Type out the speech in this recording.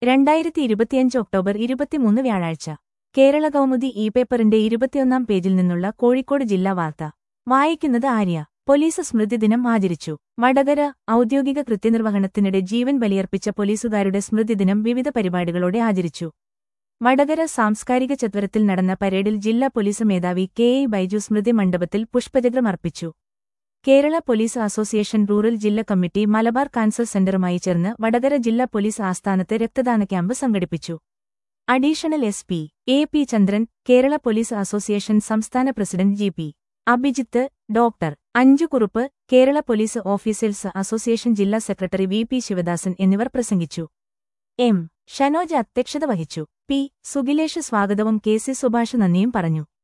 രണ്ടായിരത്തി ഇരുപത്തിയഞ്ച് ഒക്ടോബർ ഇരുപത്തിമൂന്ന് വ്യാഴാഴ്ച കേരള കൗമുദി ഇ പേപ്പറിന്റെ ഇരുപത്തിയൊന്നാം പേജിൽ നിന്നുള്ള കോഴിക്കോട് ജില്ലാ വാർത്ത വായിക്കുന്നത് ആര്യ പോലീസ് സ്മൃതിദിനം ആചരിച്ചു വടകര ഔദ്യോഗിക കൃത്യനിർവഹണത്തിനിടെ ജീവൻ ബലിയർപ്പിച്ച പോലീസുകാരുടെ സ്മൃതിദിനം വിവിധ പരിപാടികളോടെ ആചരിച്ചു വടകര സാംസ്കാരിക ചത്വരത്തിൽ നടന്ന പരേഡിൽ ജില്ലാ പോലീസ് മേധാവി കെ എ ബൈജു സ്മൃതി മണ്ഡപത്തിൽ പുഷ്പചക്രം അർപ്പിച്ചു കേരള പോലീസ് അസോസിയേഷൻ റൂറൽ ജില്ലാ കമ്മിറ്റി മലബാർ കാൻസർ സെന്ററുമായി ചേർന്ന് വടകര ജില്ലാ പോലീസ് ആസ്ഥാനത്ത് രക്തദാന ക്യാമ്പ് സംഘടിപ്പിച്ചു additional S P A P Chandran Kerala police association സംസ്ഥാന president G P Abhijith doctor Anju Kurup Kerala police officers association ജില്ലാ സെക്രട്ടറി വി പി ശിവദാസൻ എന്നിവർ പ്രസംഗിച്ചു എം ഷനോജ് അധ്യക്ഷത വഹിച്ചു പി സുഗിലേഷ് സ്വാഗതവും കെ സി സുഭാഷ് നന്ദിയും പറഞ്ഞു